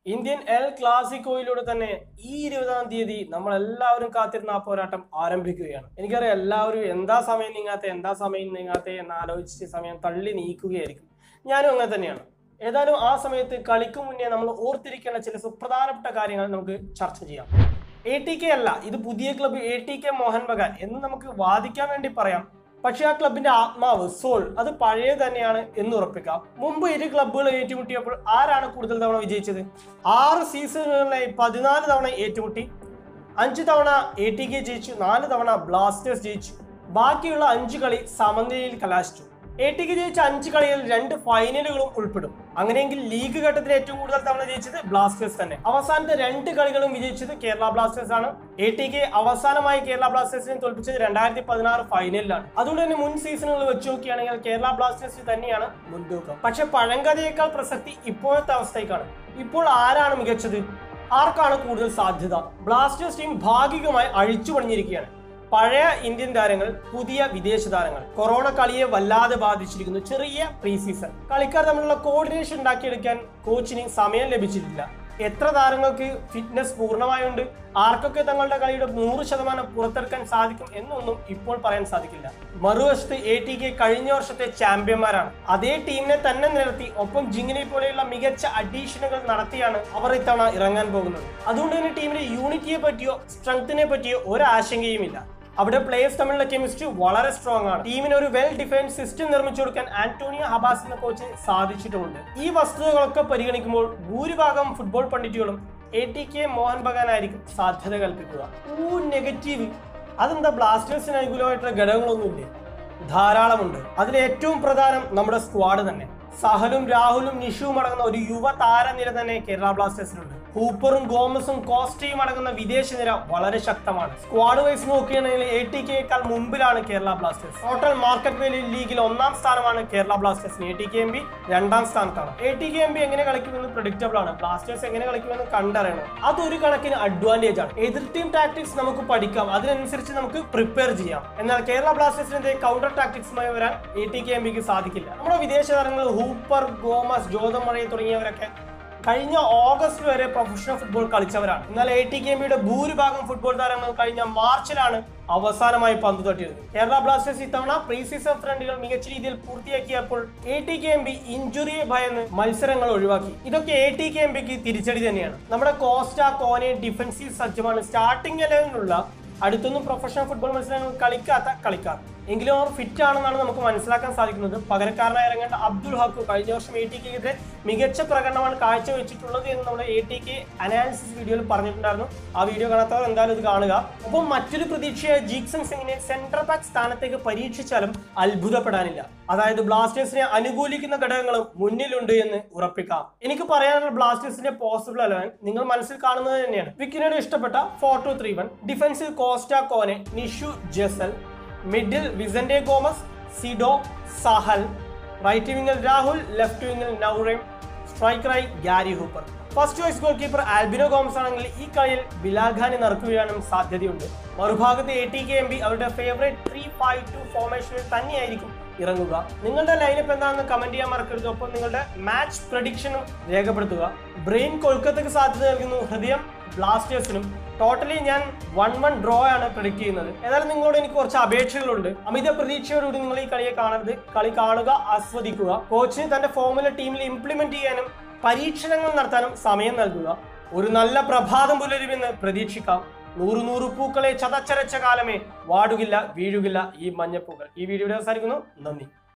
Indian L ക്ലാസിക്കോയിലൂടെ തന്നെ ഈ ഇരുപതാം തീയതി നമ്മൾ എല്ലാവരും കാത്തിരുന്ന ആ പോരാട്ടം ആരംഭിക്കുകയാണ് എനിക്കറിയാം എല്ലാവരും എന്താ സമയം നീങ്ങാത്ത എന്താ സമയം നീങ്ങാത്ത എന്ന് ആലോചിച്ച് സമയം തള്ളി നീക്കുകയായിരിക്കും ഞാനും അങ്ങനെ തന്നെയാണ് ഏതായാലും ആ സമയത്ത് കളിക്ക് മുന്നേ നമ്മൾ ഓർത്തിരിക്കേണ്ട ചില സുപ്രധാനപ്പെട്ട കാര്യങ്ങൾ നമുക്ക് ചർച്ച ചെയ്യാം എ ടി കെ അല്ല ഇത് പുതിയ club A T K Mohun Bagan എന്ന് നമുക്ക് വാദിക്കാൻ വേണ്ടി പറയാം പക്ഷെ ആ ക്ലബിന്റെ ആത്മാവ് സോൾ അത് പഴയ തന്നെയാണ് എന്ന് ഉറപ്പിക്കാം മുമ്പ് ഇരു ക്ലബ്ബുകൾ ഏറ്റുമുട്ടിയപ്പോൾ ആരാണ് കൂടുതൽ തവണ വിജയിച്ചത് ആറ് സീസണുകളിലായി പതിനാല് തവണ ഏറ്റുമുട്ടി അഞ്ച് തവണ എ ടി കെ ജയിച്ചു നാല് തവണ ബ്ലാസ്റ്റേഴ്സ് ജയിച്ചു ബാക്കിയുള്ള അഞ്ച് കളി സമനിലയിൽ കലാശിച്ചു എ ടി കെ ജയിച്ച അഞ്ച് കളികളിൽ രണ്ട് ഫൈനലുകളും ഉൾപ്പെടും അങ്ങനെയെങ്കിൽ ലീഗ് ഘട്ടത്തിൽ ഏറ്റവും കൂടുതൽ തവണ ജയിച്ചത് ബ്ലാസ്റ്റേഴ്സ് തന്നെ അവസാനത്തെ രണ്ട് കളികളും വിജയിച്ചത് കേരള ബ്ലാസ്റ്റേഴ്സ് ആണ് എ ടി കെ അവസാനമായി കേരള ബ്ലാസ്റ്റേഴ്സിനെ തോൽപ്പിച്ചത് രണ്ടായിരത്തി പതിനാറ് ഫൈനലിലാണ് അതുകൊണ്ട് തന്നെ മുൻ സീസണുകൾ വെച്ച് നോക്കുകയാണെങ്കിൽ കേരള ബ്ലാസ്റ്റേഴ്സ് തന്നെയാണ് മുൻതൂക്കം പക്ഷെ പഴങ്കഥയേക്കാൾ പ്രസക്തി ഇപ്പോഴത്തെ അവസ്ഥയ്ക്കാണ് ഇപ്പോൾ ആരാണ് മികച്ചത് ആർക്കാണ് കൂടുതൽ സാധ്യത ബ്ലാസ്റ്റേഴ്സ് ടീം ഭാഗികമായി അഴിച്ചു പണിഞ്ഞിരിക്കുകയാണ് പഴയ ഇന്ത്യൻ താരങ്ങൾ പുതിയ വിദേശ താരങ്ങൾ കൊറോണ കളിയെ വല്ലാതെ ബാധിച്ചിരിക്കുന്നു ചെറിയ പ്രീ സീസൺ കളിക്കാർ തമ്മിലുള്ള കോർഡിനേഷൻ ഉണ്ടാക്കിയെടുക്കാൻ കോച്ചിന് സമയം ലഭിച്ചിട്ടില്ല എത്ര താരങ്ങൾക്ക് ഫിറ്റ്നസ് പൂർണ്ണമായുണ്ട് ആർക്കൊക്കെ തങ്ങളുടെ കളിയുടെ നൂറ് ശതമാനം പുറത്തെടുക്കാൻ സാധിക്കും എന്നൊന്നും ഇപ്പോൾ പറയാൻ സാധിക്കില്ല മറുവശത്ത് എ ടി കെ കഴിഞ്ഞ വർഷത്തെ ചാമ്പ്യന്മാരാണ് അതേ ടീമിനെ തന്നെ നിരത്തി ഒപ്പം ജിങ്ങിനെ പോലെയുള്ള മികച്ച അഡീഷനുകൾ നടത്തിയാണ് അവർ ഇത്തവണ ഇറങ്ങാൻ പോകുന്നത് അതുകൊണ്ട് തന്നെ ടീമിന്റെ യൂണിറ്റിയെ പറ്റിയോ സ്ട്രെങ്തിനെ പറ്റിയോ ഒരാശങ്കയുമില്ല അവിടെ പ്ലേയേഴ്സ് തമ്മിലുള്ള കെമിസ്ട്രി വളരെ സ്ട്രോങ് ആണ് ടീമിന് ഒരു വെൽ ഡിഫൈൻഡ് സിസ്റ്റം നിർമ്മിച്ചു കൊടുക്കാൻ ആന്റോണിയോ ഹബാസ് എന്ന കോച്ച് സാധിച്ചിട്ടുമുണ്ട് ഈ വസ്തുതകളൊക്കെ പരിഗണിക്കുമ്പോൾ ഭൂരിഭാഗം ഫുട്ബോൾ പണ്ഡിറ്റുകളും എ ടി കെ മോഹൻ ബഗാനായിരിക്കും സാധ്യത കൽപ്പിക്കുക ഊ നെഗറ്റീവ് അതെന്താ ബ്ലാസ്റ്റേഴ്സിന് അനുകൂലമായിട്ടുള്ള ഘടകങ്ങളൊന്നുമില്ലേ ധാരാളമുണ്ട് അതിൽ ഏറ്റവും പ്രധാനം നമ്മുടെ സ്ക്വാഡ് തന്നെ സഹലും രാഹുലും നിഷുവും അടങ്ങുന്ന ഒരു യുവ താരനിര തന്നെ കേരള ബ്ലാസ്റ്റേഴ്സിനുണ്ട് ഹൂപ്പറും ഗോമസും കോസ്റ്റയും അടങ്ങുന്ന വിദേശ നിര വളരെ ശക്തമാണ് സ്ക്വാഡ് വൈസ് നോക്കുകയാണെങ്കിൽ എ ടി കെയേക്കാൾ മുമ്പിലാണ് Kerala Blasters total market value ലീഗിൽ ഒന്നാം സ്ഥാനമാണ് കേരള ബ്ലാസ്റ്റേഴ്സിന് A T K M B രണ്ടാം സ്ഥാനത്താണ് A T K M B എങ്ങനെ കളിക്കുമെന്ന് പ്രഡിക്റ്റബിൾ ആണ് ബ്ലാസ്റ്റേഴ്സ് എങ്ങനെ കളിക്കുമെന്ന് കണ്ടറിയണം അതൊരു കണക്കിന് അഡ്വാൻറ്റേജ് ആണ് എതിർ ടീം ടാക്ടിക്സ് നമുക്ക് പഠിക്കാം അതിനനുസരിച്ച് നമുക്ക് പ്രിപ്പയർ ചെയ്യാം എന്നാൽ കേരള ബ്ലാസ്റ്റേഴ്സിന്റെ കൗണ്ടർ ടാക്ടിക്സുമായി വരാൻ എ ടി കെ എം ബിക്ക് സാധിക്കില്ല നമ്മുടെ വിദേശ താരങ്ങൾ ഹൂപ്പർ ഗോമസ് ജ്യോതം മഴയെ തുടങ്ങിയവരൊക്കെ കഴിഞ്ഞ ഓഗസ്റ്റ് വരെ പ്രൊഫഷണൽ ഫുട്ബോൾ കളിച്ചവരാണ് എന്നാൽ എ ടി കെ എംബിയുടെ ഭൂരിഭാഗം ഫുട്ബോൾ താരങ്ങൾ കഴിഞ്ഞ മാർച്ചിലാണ് അവസാനമായി പന്ത് തട്ടിയത് കേരള ബ്ലാസ്റ്റേഴ്സ് ഇത്തവണ പ്രീ സീസൺ ഫ്രണ്ടുകൾ മികച്ച രീതിയിൽ പൂർത്തിയാക്കിയപ്പോൾ A T K M B ഇഞ്ചുറിയെ ഭയന്ന് മത്സരങ്ങൾ ഒഴിവാക്കി ഇതൊക്കെ എ ടി കെ എം ബിക്ക് തിരിച്ചടി തന്നെയാണ് നമ്മുടെ കോസ്റ്റ കോനെ ഡിഫൻസീവ് സജ്ജമാണ് സ്റ്റാർട്ടിംഗ് ഇലവനിലുള്ള അടുത്തൊന്നും പ്രൊഫഷണൽ ഫുട്ബോൾ മത്സരങ്ങൾ കളിക്കാത്ത കളിക്കാർ എങ്കിലും അവർ ഫിറ്റ് ആണെന്നാണ് നമുക്ക് മനസ്സിലാക്കാൻ സാധിക്കുന്നത് പകരക്കാരനായി ഇറങ്ങേണ്ട അബ്ദുൾ ഹക്കു കഴിഞ്ഞ വർഷം എ ടി കെതിരെ മികച്ച പ്രകടനമാണ് കാഴ്ചവെച്ചിട്ടുള്ളത് എന്ന് നമ്മുടെ എ ടി കെ അനാലിസിസ് വീഡിയോയിൽ പറഞ്ഞിട്ടുണ്ടായിരുന്നു ആ വീഡിയോ കാണാത്തവർ എന്തായാലും ഇത് കാണുക ഒപ്പം മറ്റൊരു പ്രതീക്ഷയായ ജീക്സൺ സിംഗിനെ സെൻട്രൽ ബാക്ക് സ്ഥാനത്തേക്ക് പരീക്ഷിച്ചാലും അത്ഭുതപ്പെടാനില്ല അതായത് ബ്ലാസ്റ്റേഴ്സിനെ അനുകൂലിക്കുന്ന ഘടകങ്ങളും മുന്നിലുണ്ട് എന്ന് ഉറപ്പിക്കാം എനിക്ക് പറയാനുള്ള ബ്ലാസ്റ്റേഴ്സിന്റെ പോസിബിൾ അലവൻ നിങ്ങൾ മനസ്സിൽ കാണുന്നത് തന്നെയാണ് വിക്കിനോട് ഇഷ്ടപ്പെട്ട ഫോർ ടു ത്രീ വൺ ഡിഫൻസിൽ Costa Kone Nishu Jessel middle Vicente Gomez Sido Sahal right വിങ്ങിൽ രാഹുൽ ലെഫ്റ്റ് വിങ്ങിൽ നൌറേം സ്ട്രൈക്കറായി Gary Hooper first choice goalkeeper Albino Gomes ആണെങ്കിൽ ഈ കളിയിൽ ബിലാഖാനെ നറുക്കുവീഴാനും സാധ്യതയുണ്ട് മറുഭാഗത്ത് A T K M B അവരുടെ ഫേവറേറ്റ് ത്രീ ഫൈവ് ടു ഫോർമേഷനിൽ തന്നെയായിരിക്കും ഇറങ്ങുക നിങ്ങളുടെ ലൈനപ്പ് എന്താണെന്ന് കമന്റ് ചെയ്യാൻ മറക്കരുത് ഒപ്പം നിങ്ങളുടെ മാച്ച് പ്രഡിക്ഷനും രേഖപ്പെടുത്തുക ബ്രെയിൻ കൊൽക്കത്തക്ക് സാധ്യത നൽകുന്നു ഹൃദയം ബ്ലാസ്റ്റേഴ്സിനും ടോട്ടലി ഞാൻ വൺ വൺ ഡ്രോ ആണ് പ്രഡിക്റ്റ് ചെയ്യുന്നത് ഏതായാലും നിങ്ങളോട് എനിക്ക് കുറച്ച് അപേക്ഷകളുണ്ട് അമിത പ്രതീക്ഷയോടുകൂടി നിങ്ങൾ ഈ കളിയെ കാണരുത് കളി കാണുക ആസ്വദിക്കുക കോച്ചിന് തന്റെ ഫോമുല ടീമിൽ ഇംപ്ലിമെന്റ് ചെയ്യാനും പരീക്ഷണങ്ങൾ നടത്താനും സമയം നൽകുക ഒരു നല്ല പ്രഭാതം പുലരുമെന്ന് പ്രതീക്ഷിക്കാം നൂറ് നൂറ് പൂക്കളെ ചതച്ചരച്ച കാലമേ വാടുകില്ല വീഴുകില്ല ഈ മഞ്ഞപ്പൂക്കൾ ഈ വീഡിയോ അവസാനിക്കുന്നു നന്ദി